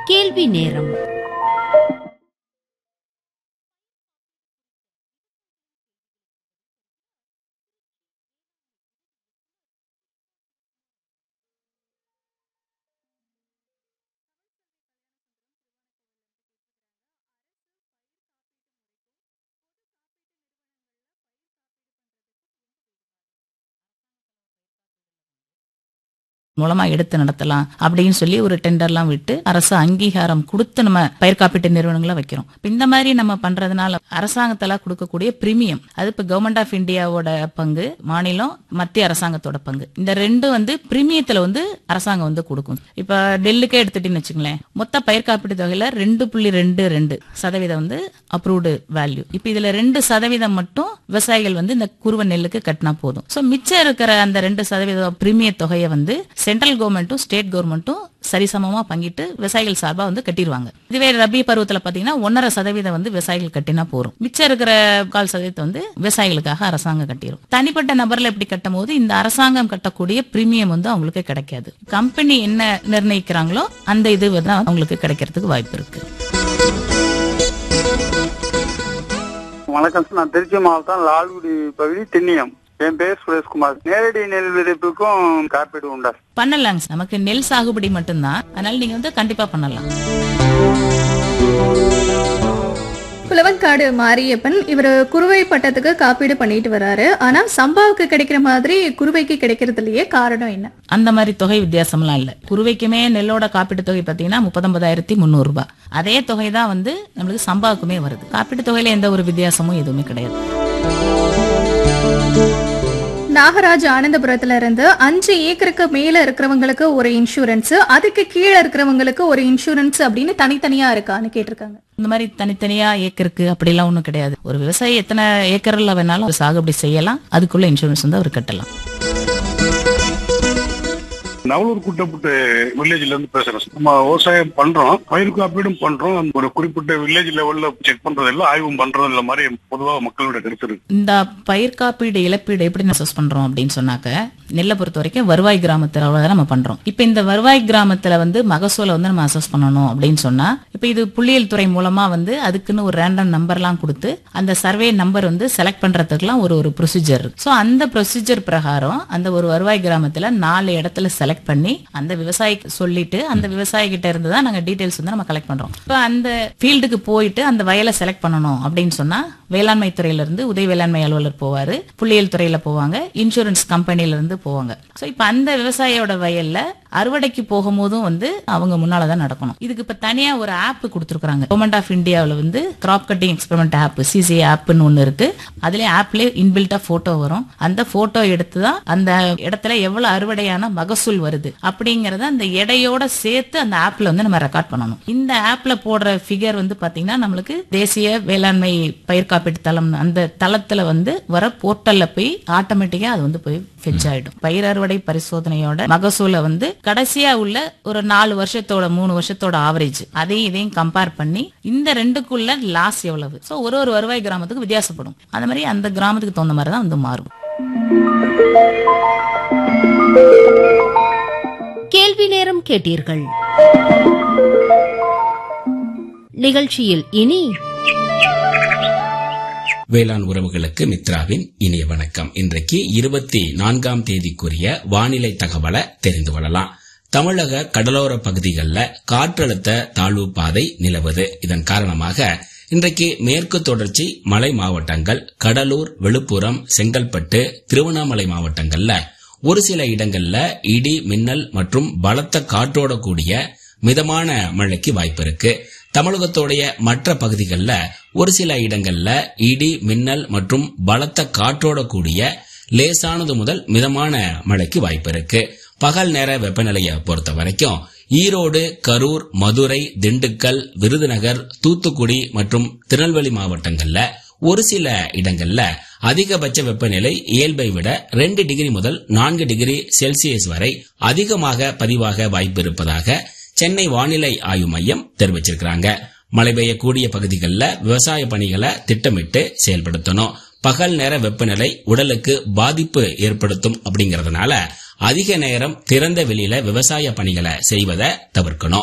கேள்வி நேரம் மூலமா எடுத்து நடத்தலாம் அப்படின்னு சொல்லி ஒரு டெண்டர்லாம் விட்டு அரசு அங்கீகாரம் கொடுத்து நம்ம பயிர் காப்பீட்டு நிறுவனங்களை வைக்கிறோம் இப்ப இந்த மாதிரி நம்ம பண்றதுனால அரசாங்கத்தால கொடுக்கக்கூடிய பிரீமியம் அது இப்ப கவர்மெண்ட் ஆஃப் இந்தியாவோட பங்கு மாநிலம் மத்திய அரசாங்கத்தோட பங்கு இந்த ரெண்டும் வந்து பிரீமியத்துல வந்து அரசாங்கம் வந்து கொடுக்கும் இப்ப டெல்லுக்கே எடுத்துட்டீங்கன்னு வச்சுங்களேன் மொத்த பயிர் காப்பீட்டு தொகையில ரெண்டு புள்ளி ரெண்டு ரெண்டு சதவீதம் வந்து அப்ரூவ்டு வேல்யூ இப்ப இதுல ரெண்டு சதவீதம் மட்டும் விவசாயிகள் வந்து இந்த குருவ நெல்லுக்கு கட்டினா போதும் சோ மிச்சம் இருக்கிற அந்த ரெண்டு சதவீதம் பிரீமிய தொகையை வந்து சென்ட்ரல் கவர்மெண்ட்டும் ஸ்டேட் கவர்மெண்ட்டும் சரிசமமா பங்கிட்டு விவசாயிகள் சார்பா வந்து கட்டிடுவாங்க இதுவே ரபி பருவத்துல பாத்தீங்கன்னா ஒன்னரை சதவீதம் வந்து விவசாயிகள் கட்டினா போறோம் மிச்சம் இருக்கிற கால் சதவீதத்தை வந்து விவசாயிகளுக்காக அரசாங்கம் கட்டிடும் தனிப்பட்ட நபர்ல எப்படி கட்டும் போது இந்த அரசாங்கம் கட்டக்கூடிய பிரீமியம் வந்து அவங்களுக்கு கிடைக்காது கம்பெனி என்ன நிர்ணயிக்கிறாங்களோ அந்த இது தான் அவங்களுக்கு கிடைக்கிறதுக்கு வாய்ப்பு இருக்கு வணக்கம் சார் நான் திருச்சி மாவட்டம் லால்குடி பகுதி திண்ணியம் என் பேர் சுரேஷ்குமார் நேரடி நெல் விதைப்புக்கும் காப்பீடு உண்டா பண்ணலாங்க சார். நமக்கு நெல் சாகுபடி மட்டும்தான் அதனால நீங்க வந்து கண்டிப்பா பண்ணலாம் புலவன்காடு மாரியப்பன் இவர் குருவை பட்டத்துக்கு காப்பீடு பண்ணிட்டு வராரு ஆனா சம்பாவுக்கு கிடைக்கிற மாதிரி குருவைக்கு கிடைக்கிறது இல்லையே காரணம் என்ன அந்த மாதிரி தொகை வித்தியாசம்லாம் இல்ல குருவைக்குமே நெல்லோட காப்பீட்டு தொகை பாத்தீங்கன்னா முப்பத்தொன்பதாயிரத்தி முந்நூறு ரூபாய் அதே தொகை தான் வந்து நம்மளுக்கு சம்பாவுக்குமே வருது காப்பீட்டு தொகையில எந்த ஒரு வித்தியாசமும் எதுவுமே கிடையாது நாகராஜ் ஆனந்தபுரத்துல இருந்து அஞ்சு ஏக்கருக்கு மேல இருக்கிறவங்களுக்கு ஒரு இன்சூரன்ஸ் அதுக்கு கீழே இருக்கிறவங்களுக்கு ஒரு இன்சூரன்ஸ் அப்படின்னு தனித்தனியா இருக்கான்னு கேட்டிருக்காங்க இந்த மாதிரி தனித்தனியா ஏக்கருக்கு அப்படிலாம் ஒண்ணும் கிடையாது ஒரு விவசாயி எத்தனை ஏக்கர்ல வேணாலும் அவர் சாகுபடி செய்யலாம் அதுக்குள்ள இன்சூரன்ஸ் வந்து அவர் கட்டலாம் நவலூர் குட்டப்பட்டு வில்லேஜ்ல இருந்து பேசுறேன் சார். நம்ம விவசாயம் பண்றோம் பயிர் காப்பீடும் பண்றோம் ஒரு குறிப்பிட்ட வில்லேஜ் லெவல்ல செக் பண்றது இல்ல ஆய்வும் பண்றது இல்ல மாதிரி பொதுவா மக்களோட கருத்து இருக்கு இந்த பயிர் காப்பீடு இழப்பீடு எப்படி அசஸ் பண்றோம் அப்படின்னு சொன்னாக்க நெல்லை பொறுத்த வரைக்கும் வருவாய் கிராமத்துல தான் நம்ம பண்றோம் இப்ப இந்த வருவாய் கிராமத்துல வந்து மகசூலை வந்து நம்ம அசஸ் பண்ணணும் அப்படின்னு சொன்னா இப்ப இது புள்ளியியல் துறை மூலமா வந்து அதுக்குன்னு ஒரு ரேண்டம் நம்பர்லாம் கொடுத்து அந்த சர்வே நம்பர் வந்து செலக்ட் பண்றதுக்குலாம் ஒரு ஒரு ப்ரொசீஜர் இருக்கு ஸோ அந்த ப்ரொசீஜர் பிரகாரம் அந்த ஒரு வருவாய் கிராமத்துல நாலு இடத்துல செலக்ட் பண்ணி அந்த விவசாயிக்கு சொல்லிட்டு அந்த விவசாயி கிட்ட இருந்து தான் நாங்க டீடைல்ஸ் வந்து நம்ம கலெக்ட் பண்றோம் இப்போ அந்த ஃபீல்டுக்கு போயிட்டு அந்த வயலை செலக்ட் பண்ணணும் அப்படின்னு சொன்னா வேளாண்மை துறையில இருந்து உதவி வேளாண்மை அலுவலர் போவாரு புள்ளியியல் துறையில போவாங்க இன்சூரன்ஸ் கம்பெனில இருந்து போவாங்க சோ இப்ப அந்த விவசாயியோட வயல்ல அறுவடைக்கு போகும்போதும் வந்து அவங்க முன்னால தான் நடக்கணும் இதுக்கு இப்ப தனியா ஒரு ஆப் கொடுத்துருக்காங்க கவர்மெண்ட் ஆஃப் இந்தியாவுல வந்து crop cutting experiment app C C ஆப்னு ஒன்னு இருக்கு அதுலயே ஆப்லயே இன்பில்ட்டா போட்டோ வரும் அந்த போட்டோ எடுத்து தான் அந்த இடத்துல எவ்வளவு அறுவடையான மகசூல் வருது அப்படிங்கறத அந்த எடையோட சேர்த்து அந்த ஆப்ல வந்து நம்ம ரெக்கார்ட் பண்ணணும் இந்த ஆப்ல போடுற ஃபிகர் வந்து பாத்தீங்கன்னா நம்மளுக்கு தேசிய வேளாண்மை பயிர் காப்பீட்டு தளம் அந்த தளத்துல வந்து வர போர்ட்டல்ல போய் ஆட்டோமேட்டிக்கா அது வந்து போய் ஃபெச் ஆயிடும் பயிர் அறுவடை பரிசோதனையோட மகசூலை வந்து கடைசியா உள்ள ஒரு நாலு வருஷத்தோட மூணு வருஷத்தோட ஆவரேஜ் அதையும் இதையும் கம்பேர் பண்ணி இந்த ரெண்டுக்குள்ள லாஸ் எவ்வளவு சோ ஒரு ஒரு வருவாய் கிராமத்துக்கு வித்தியாசப்படும் அந்த மாதிரி அந்த கிராமத்துக்கு தகுந்த மாதிரி தான் வந்து மாறும் கேள்வி நேரம் கேட்டீர்கள் நிகழ்ச்சியில் இனி வேளாண் உறவுகளுக்கு மித்ராவின் இனிய வணக்கம் இன்றைக்கு இருபத்தி நான்காம் தேதிக்குரிய வானிலை தகவலை தெரிந்து கொள்ளலாம் தமிழக கடலோர பகுதிகளில் காற்றழுத்த தாழ்வு பாதை நிலவுது இதன் காரணமாக இன்றைக்கு மேற்கு தொடர்ச்சி மலை மாவட்டங்கள் கடலூர் விழுப்புரம் செங்கல்பட்டு திருவண்ணாமலை மாவட்டங்கள்ல ஒரு சில இடங்கள்ல இடி மின்னல் மற்றும் பலத்த காற்றோட கூடிய மிதமான மழைக்கு வாய்ப்பு இருக்கு தமிழகத்தோடைய மற்ற பகுதிகளில் ஒரு சில இடங்கள்ல இடி மின்னல் மற்றும் பலத்த காற்றோட கூடிய லேசானது முதல் மிதமான மழைக்கு வாய்ப்பு இருக்கு பகல் நேர வெப்பநிலையை பொறுத்த வரைக்கும் ஈரோடு கரூர் மதுரை திண்டுக்கல் விருதுநகர் தூத்துக்குடி மற்றும் திருநெல்வேலி மாவட்டங்கள்ல ஒரு சில இடங்கள்ல அதிகபட்ச வெப்பநிலை இயல்பை விட ரெண்டு டிகிரி முதல் நான்கு டிகிரி செல்சியஸ் வரை அதிகமாக பதிவாக வாய்ப்பு இருப்பதாக சென்னை வானிலை ஆய்வு மையம் தெரிவிச்சிருக்கிறாங்க மழை பெய்யக்கூடிய பகுதிகளில் விவசாய பணிகளை திட்டமிட்டு செயல்படுத்தணும் பகல் நேர வெப்பநிலை உடலுக்கு பாதிப்பு ஏற்படுத்தும் அப்படிங்கறதுனால அதிக நேரம் திறந்த வெளியில விவசாய பணிகளை செய்வதை தவிர்க்கணும்